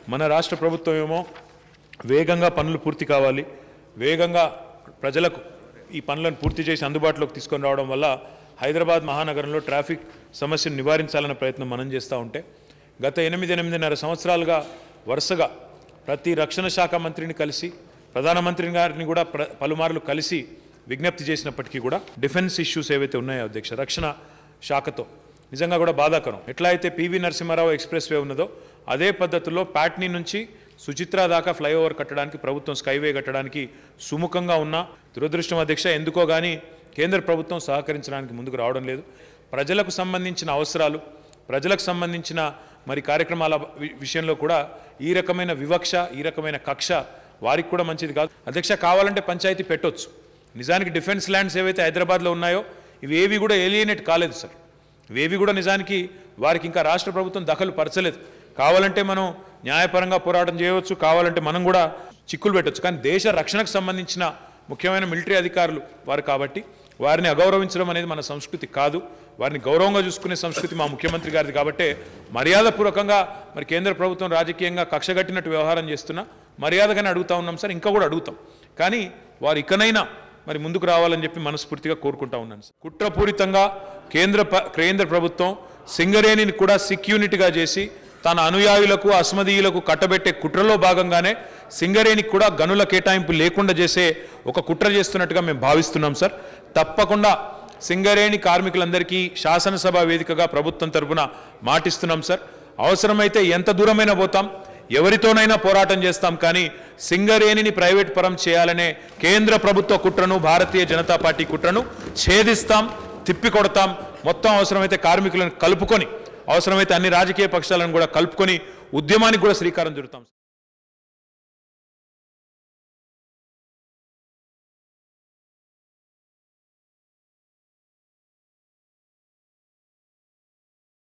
మన రాష్ట్ర ప్రభుత్వం ఏమో వేగంగా పనులు పూర్తి కావాలి వేగంగా ప్రజలకు ఈ పనులను పూర్తి చేసి అందుబాటులోకి తీసుకొని రావడం వల్ల హైదరాబాద్ మహానగరంలో ట్రాఫిక్ సమస్యను నివారించాలనే ప్రయత్నం మనం చేస్తూ ఉంటే గత ఎనిమిది ఎనిమిదిన్నర సంవత్సరాలుగా వరుసగా ప్రతి రక్షణ శాఖ మంత్రిని కలిసి ప్రధానమంత్రి గారిని కూడా ప్ర పలుమార్లు కలిసి విజ్ఞప్తి చేసినప్పటికీ కూడా డిఫెన్స్ ఇష్యూస్ ఏవైతే ఉన్నాయో అధ్యక్ష రక్షణ శాఖతో నిజంగా కూడా బాధాకరం ఎట్లా అయితే పివి నరసింహారావు ఎక్స్ప్రెస్ వే ఉన్నదో అదే పద్ధతిలో ప్యాట్నీ నుంచి సుచిత్ర దాకా ఫ్లైఓవర్ కట్టడానికి ప్రభుత్వం స్కైవే కట్టడానికి సుముఖంగా ఉన్న దురదృష్టం అధ్యక్ష ఎందుకో కానీ కేంద్ర ప్రభుత్వం సహకరించడానికి ముందుకు రావడం లేదు ప్రజలకు సంబంధించిన అవసరాలు ప్రజలకు సంబంధించిన మరి కార్యక్రమాల వి- విషయంలో కూడా ఈ రకమైన వివక్ష ఈ రకమైన కక్ష వారికి కూడా మంచిది కాదు అధ్యక్ష కావాలంటే పంచాయతీ పెట్టొచ్చు నిజానికి డిఫెన్స్ ల్యాండ్స్ ఏవైతే హైదరాబాద్లో ఉన్నాయో ఇవి ఏవి కూడా ఏలియనేట్ కాలేదు సార్ ఇవేవి కూడా నిజానికి వారికి ఇంకా రాష్ట్ర ప్రభుత్వం దఖలు పరచలేదు కావాలంటే మనం న్యాయపరంగా పోరాటం చేయవచ్చు కావాలంటే మనం కూడా చిక్కులు పెట్టొచ్చు కానీ దేశ రక్షణకు సంబంధించిన ముఖ్యమైన మిలిటరీ అధికారులు వారు కాబట్టి వారిని అగౌరవించడం అనేది మన సంస్కృతి కాదు వారిని గౌరవంగా చూసుకునే సంస్కృతి మా ముఖ్యమంత్రి గారిది కాబట్టే మర్యాదపూర్వకంగా మరి కేంద్ర ప్రభుత్వం రాజకీయంగా కక్షగట్టినట్టు వ్యవహారం చేస్తున్నా మర్యాదగానే అడుగుతా ఉన్నాం సార్ ఇంకా కూడా అడుగుతాం కానీ వారు ఇకనైనా మరి ముందుకు రావాలని చెప్పి మనస్ఫూర్తిగా కోరుకుంటా ఉన్నాను సార్ కుట్రపూరితంగా కేంద్ర ప- కేంద్ర ప్రభుత్వం సింగరేణిని కూడా సిక్ యూనిట్గా చేసి తన అనుయాయులకు అస్మదీయులకు కట్టబెట్టే కుట్రలో భాగంగానే సింగరేణికి కూడా గనుల కేటాయింపు లేకుండా చేసే ఒక కుట్ర చేస్తున్నట్టుగా మేము భావిస్తున్నాం సార్ తప్పకుండా సింగరేణి కార్మికులందరికీ శాసనసభ వేదికగా ప్రభుత్వం తరపున మాటిస్తున్నాం సార్ అవసరమైతే ఎంత దూరమైనా పోతాం ఎవరితోనైనా పోరాటం చేస్తాం కానీ సింగరేణిని ప్రైవేట్ పరం చేయాలనే కేంద్ర ప్రభుత్వ కుట్రను భారతీయ జనతా పార్టీ కుట్రను ఛేదిస్తాం తిప్పికొడతాం మొత్తం అవసరమైతే కార్మికులను కలుపుకొని అవసరమైతే అన్ని రాజకీయ పక్షాలను కూడా కలుపుకొని ఉద్యమానికి కూడా శ్రీకారం చుడతాం